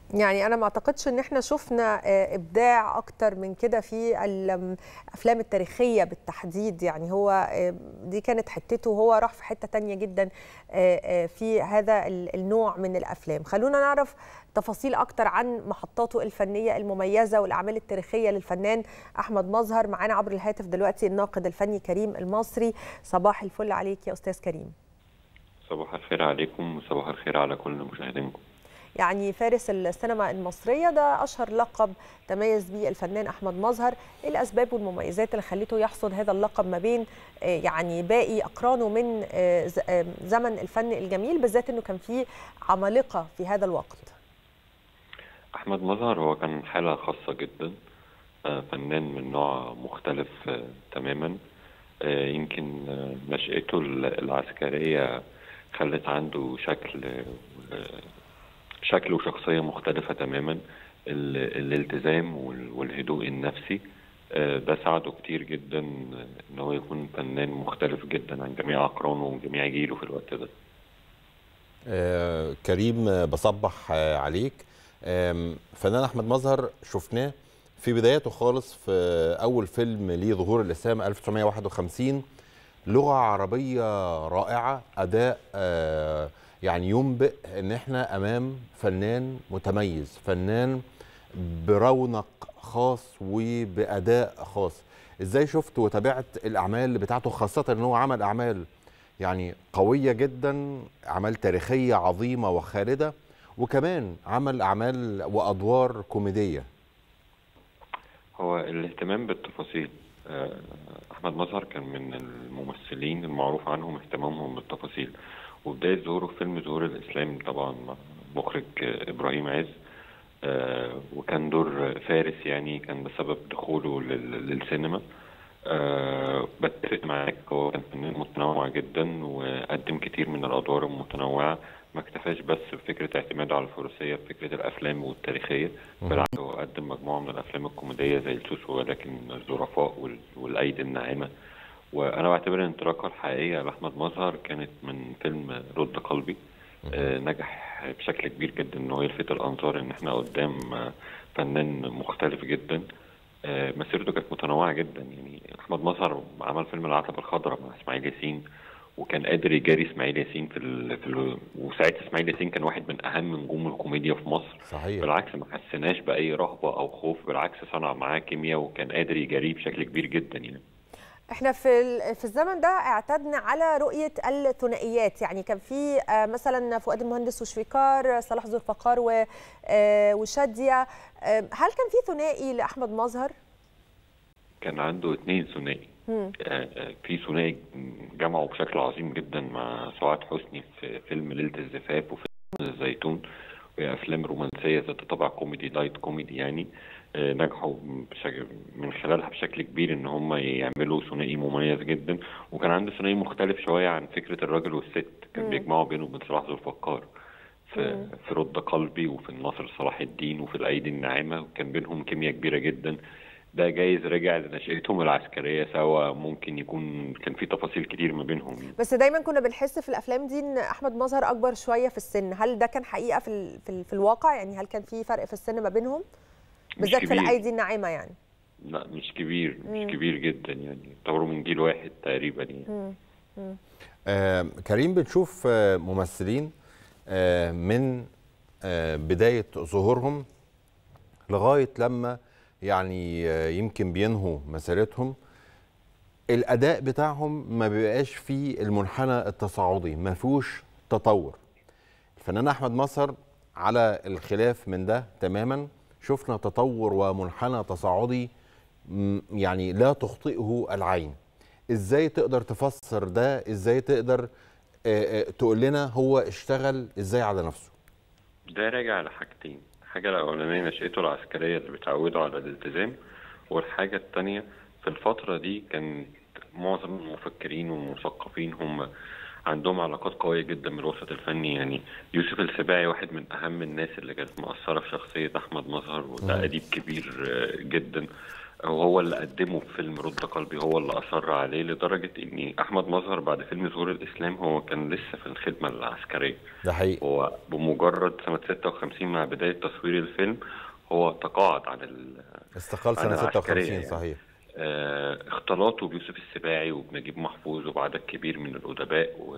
يعني انا ما اعتقدش ان احنا شفنا ابداع اكتر من كده في الافلام التاريخيه بالتحديد يعني هو دي كانت حتته وهو راح في حته تانية جدا في هذا النوع من الافلام خلونا نعرف تفاصيل اكتر عن محطاته الفنيه المميزه والاعمال التاريخيه للفنان احمد مظهر معانا عبر الهاتف دلوقتي الناقد الفني كريم المصري صباح الفل عليك يا استاذ كريم صباح الخير عليكم وصباح الخير على كل مشاهدينكم يعني فارس السينما المصرية ده أشهر لقب تميز به الفنان أحمد مظهر إيه الأسباب والمميزات اللي خلته يحصل هذا اللقب ما بين يعني باقي أقرانه من زمن الفن الجميل بالذات أنه كان فيه عمالقة في هذا الوقت أحمد مظهر هو كان حالة خاصة جدا فنان من نوع مختلف تماما يمكن نشأته العسكرية خلت عنده شكل شكل وشخصية مختلفة تماما الالتزام والهدوء النفسي ده ساعده كتير جدا ان هو يكون فنان مختلف جدا عن جميع اقرانه وجميع جيله في الوقت ده آه كريم بصبح عليك آه فنان احمد مظهر شفناه في بداياته خالص في اول فيلم ليه ظهور الاسلام 1951 لغه عربيه رائعه اداء آه يعني ينبئ ان احنا امام فنان متميز فنان برونق خاص وباداء خاص ازاي شفت وتابعت الاعمال بتاعته خاصه ان هو عمل اعمال يعني قويه جدا اعمال تاريخيه عظيمه وخالده وكمان عمل اعمال وادوار كوميديه هو الاهتمام بالتفاصيل احمد مظهر كان من الممثلين المعروف عنهم اهتمامهم بالتفاصيل وبداية ظهوره في فيلم ظهور الإسلام طبعا مخرج إبراهيم عز آه وكان دور فارس يعني كان بسبب دخوله للسينما آه بتفق معاك هو كان فنان متنوع جدا وقدم كتير من الأدوار المتنوعة ما اكتفاش بس بفكرة اعتماده على الفروسية بفكرة الأفلام والتاريخية بالعكس هو قدم مجموعة من الأفلام الكوميدية زي السوس ولكن الظرفاء والأيدي الناعمة وانا بعتبر ان الانطلاقه الحقيقيه لاحمد مظهر كانت من فيلم رد قلبي آه نجح بشكل كبير جدا ان هو يلفت الانظار ان احنا قدام فنان مختلف جدا آه مسيرته كانت متنوعه جدا يعني احمد مظهر عمل فيلم العتبه الخضراء مع اسماعيل ياسين وكان قادر يجاري اسماعيل ياسين في, ال... في ال... وساعتها اسماعيل ياسين كان واحد من اهم نجوم الكوميديا في مصر صحيح بالعكس ما حسناش باي رهبه او خوف بالعكس صنع معاه كيمياء وكان قادر يجاريه بشكل كبير جدا يعني احنا في في الزمن ده اعتدنا على رؤيه الثنائيات يعني كان في مثلا فؤاد المهندس وشويكار صلاح ذو الفقار وشاديه هل كان في ثنائي لاحمد مظهر كان عنده اثنين ثنائي في ثنائي جمعوا بشكل عظيم جدا مع سعاد حسني في فيلم ليله الزفاف وفيلم الزيتون وهي افلام رومانسيه ذات طابع كوميدي لايت كوميدي يعني نجحوا بشكل من خلالها بشكل كبير ان هم يعملوا ثنائي مميز جدا وكان عنده ثنائي مختلف شويه عن فكره الراجل والست كان بيجمعوا بينه وبين صلاح ذو الفقار في في رد قلبي وفي الناصر صلاح الدين وفي الايدي الناعمه وكان بينهم كيمياء كبيره جدا ده جايز رجع لنشأتهم العسكريه سوا ممكن يكون كان في تفاصيل كتير ما بينهم بس دايما كنا بنحس في الافلام دي ان احمد مظهر اكبر شويه في السن هل ده كان حقيقه في ال في, ال في الواقع يعني هل كان في فرق في السن ما بينهم بالذات في الايدي الناعمه يعني لا مش كبير مش مم. كبير جدا يعني يعتبروا من جيل واحد تقريبا يعني مم. مم. آه كريم بنشوف آه ممثلين آه من آه بدايه ظهورهم لغايه لما يعني آه يمكن بينهوا مسيرتهم الاداء بتاعهم ما بيبقاش فيه المنحنى التصاعدي ما فيهوش تطور الفنان احمد مظهر على الخلاف من ده تماما شفنا تطور ومنحنى تصاعدي يعني لا تخطئه العين ازاي تقدر تفسر ده ازاي تقدر تقول لنا هو اشتغل ازاي على نفسه ده راجع لحاجتين الحاجه الاولانيه نشأته العسكريه اللي بتعوده على الالتزام والحاجه الثانيه في الفتره دي كان معظم المفكرين والمثقفين هم عندهم علاقات قوية جدا بالوسط الفني يعني يوسف السباعي واحد من أهم الناس اللي كانت مؤثرة في شخصية أحمد مظهر وده أديب كبير جدا وهو اللي قدمه في فيلم رد قلبي هو اللي أصر عليه لدرجة إن أحمد مظهر بعد فيلم ظهور الإسلام هو كان لسه في الخدمة العسكرية ده حقيقي هو بمجرد سنة 56 مع بداية تصوير الفيلم هو تقاعد عن ال استقال أنا سنه عسكرية 56 يعني. صحيح آه، اختلاطه بيوسف السباعي وبنجيب محفوظ وبعدد كبير من الأدباء و...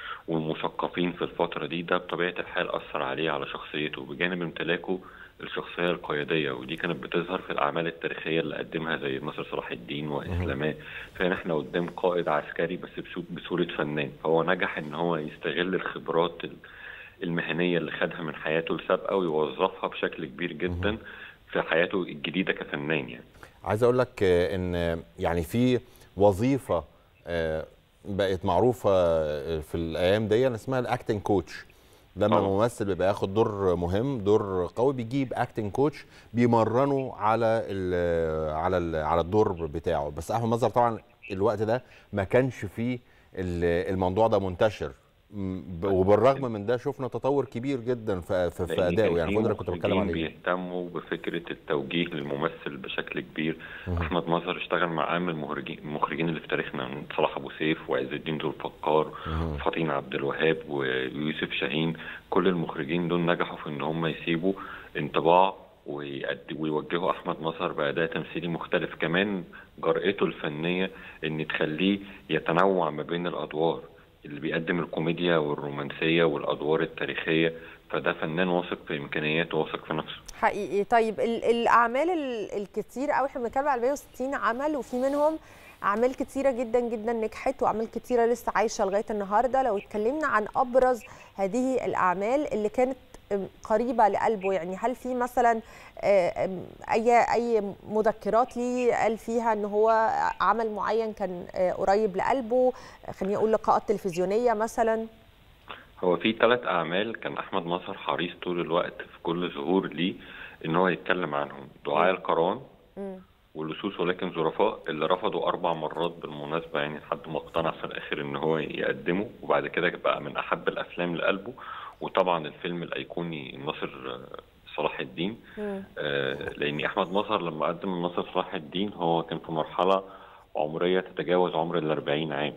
والمثقفين في الفترة دي ده بطبيعة الحال أثر عليه على شخصيته بجانب امتلاكه الشخصية القيادية ودي كانت بتظهر في الأعمال التاريخية اللي قدمها زي ناصر صلاح الدين وإسلاماه فهنا احنا قدام قائد عسكري بس بسو- بصورة فنان فهو نجح إن هو يستغل الخبرات ال- المهنية اللي خدها من حياته السابقة ويوظفها بشكل كبير جدا في حياته الجديدة كفنان يعني عايز اقول لك آه، ان آه، يعني في وظيفه آه، بقت معروفه آه، في الايام دي اسمها الاكتنج كوتش لما آه. الممثل بيبقى ياخد دور مهم دور قوي بيجيب اكتنج كوتش بيمرنه على ال على ال على الدور بتاعه بس احمد مظهر طبعا الوقت ده ما كانش فيه ال- الموضوع ده منتشر م- ب- وبالرغم من ده شفنا تطور كبير جدا في في, في لأن ادائه كان يعني في وده اللي كنت بتكلم مخرجين عليه بيهتموا بفكرة التوجيه للممثل بشكل كبير أحمد مظهر اشتغل مع أهم المخرجين المخرجين اللي في تاريخنا من صلاح أبو سيف وعز الدين ذو الفقار وفاطين عبد الوهاب ويوسف شاهين كل المخرجين دول نجحوا في إن هم يسيبوا انطباع ويقد- ويوجهوا أحمد مظهر بأداء تمثيلي مختلف كمان جرأته الفنية إن تخليه يتنوع ما بين الأدوار اللي بيقدم الكوميديا والرومانسية والأدوار التاريخية فده فنان واثق في إمكانياته واثق في نفسه حقيقي طيب ال- الاعمال ال- الكتير قوي احنا بنتكلم على 160 عمل وفي منهم اعمال كتيره جدا جدا نجحت واعمال كتيره لسه عايشه لغايه النهارده لو اتكلمنا عن ابرز هذه الاعمال اللي كانت أم، قريبه لقلبه يعني هل في مثلا آه، أم، اي اي مذكرات ليه قال فيها ان هو عمل معين كان آه، قريب لقلبه خليني اقول لقاءات تلفزيونيه مثلا هو في ثلاث أعمال كان أحمد مظهر حريص طول الوقت في كل ظهور ليه إن هو يتكلم عنهم دعاء القرآن مم. ولصوص ولكن ظرفاء اللي رفضوا أربع مرات بالمناسبة يعني لحد ما اقتنع في الآخر إن هو يقدمه وبعد كده بقى من أحب الأفلام لقلبه وطبعا الفيلم الأيقوني الناصر آه، صلاح الدين مم. آه، لأن أحمد مظهر لما قدم الناصر صلاح الدين هو كان في مرحلة عمرية تتجاوز عمر الأربعين عام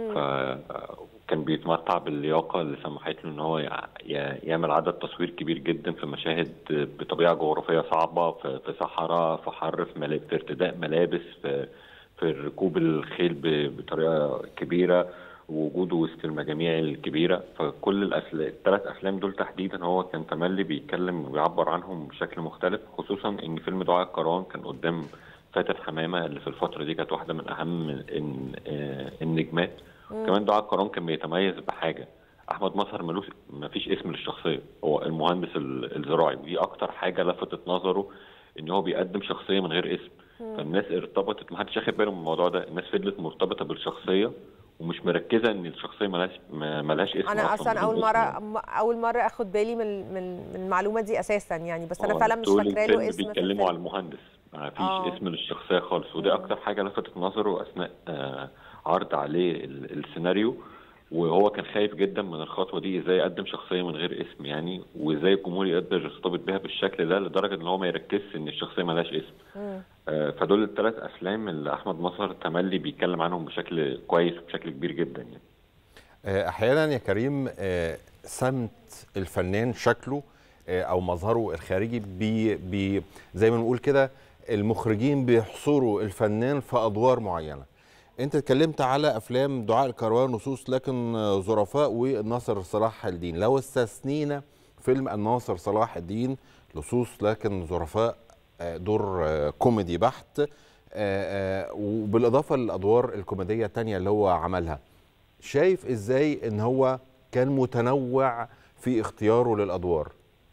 فكان بيتمتع باللياقة اللي سمحت له إن هو يع- ي- يعمل عدد تصوير كبير جدا في مشاهد بطبيعة جغرافية صعبة في في صحراء في حر في, ملا- في ارتداء ملابس في في ركوب الخيل ب- بطريقة كبيرة ووجوده وسط المجاميع الكبيرة فكل الأفلام الثلاث أفلام دول تحديدا هو كان تملي بيتكلم ويعبر عنهم بشكل مختلف خصوصا إن فيلم دعاء الكران كان قدام فاتن حمامة اللي في الفترة دي كانت واحدة من أهم الن- آه، النجمات كمان دعاء الكران كان بيتميز بحاجة أحمد مظهر ملوش مفيش اسم للشخصية هو المهندس ال- الزراعي ودي أكتر حاجة لفتت نظره إن هو بيقدم شخصية من غير اسم فالناس ارتبطت محدش واخد باله من الموضوع ده الناس فضلت مرتبطة بالشخصية ومش مركزة إن الشخصية ملهاش ما- ملهاش اسم انا اصلا بدون اول اسم مره يعني. م- اول مره اخد بالي من من من المعلومه دي اساسا يعني بس انا هو فعلا مش طول فاكره الفيلم له اسم في بيتكلموا على الفيلم. المهندس ما فيش آه. اسم للشخصيه خالص ودي اكتر حاجه لفتت نظره اثناء آه، عرض عليه ال- السيناريو وهو كان خايف جدا من الخطوه دي ازاي يقدم شخصيه من غير اسم يعني وازاي الجمهور يقدر يرتبط بها بالشكل ده لدرجه ان هو ما يركزش ان الشخصيه ملهاش اسم مم. آه، فدول الثلاث افلام اللي احمد مظهر تملي بيتكلم عنهم بشكل كويس وبشكل كبير جدا يعني آه، احيانا يا كريم آه، سمت الفنان شكله آه، او مظهره الخارجي بي بي زي ما بنقول كده المخرجين بيحصروا الفنان في ادوار معينه انت اتكلمت على افلام دعاء الكروان نصوص لكن آه، ظرفاء والناصر صلاح الدين لو استثنينا فيلم الناصر صلاح الدين لصوص لكن ظرفاء آه، دور آه، كوميدي بحت آه، آه، وبالاضافه للادوار الكوميديه التانية اللي هو عملها شايف ازاي ان هو كان متنوع في اختياره للادوار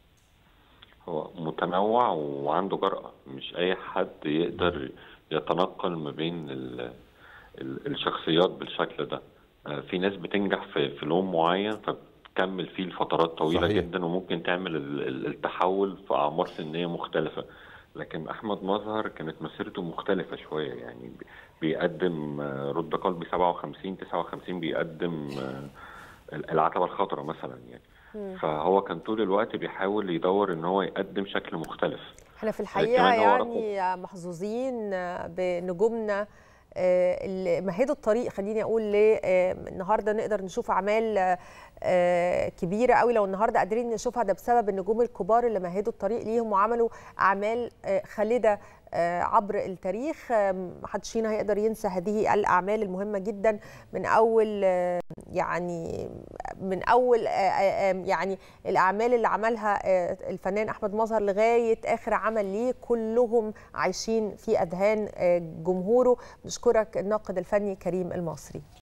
هو متنوع وعنده جرأة مش أي حد يقدر يتنقل ما بين ال ال الشخصيات بالشكل ده آه، في ناس بتنجح في في لون معين فبتكمل فيه لفترات طويلة صحيح. جدا وممكن تعمل ال- ال- التحول في أعمار سنية مختلفة لكن أحمد مظهر كانت مسيرته مختلفة شوية يعني بي- بيقدم آه، رد قلبي 57 59 بيقدم آه، العتبة الخضراء مثلا يعني فهو كان طول الوقت بيحاول يدور ان هو يقدم شكل مختلف احنا في كمان الحقيقه نوركم. يعني محظوظين بنجومنا آه، اللي مهدوا الطريق خليني اقول ليه آه، النهارده نقدر نشوف اعمال آه، كبيره قوي لو النهارده قادرين نشوفها ده بسبب النجوم الكبار اللي مهدوا الطريق ليهم وعملوا اعمال آه، خالده آه، عبر التاريخ آه، محدش فينا هيقدر ينسى هذه الاعمال المهمه جدا من اول آه، يعني من اول آه، آه، آه، يعني الاعمال اللي عملها آه، الفنان احمد مظهر لغايه اخر عمل ليه كلهم عايشين في اذهان آه، جمهوره نشكرك الناقد الفني كريم المصري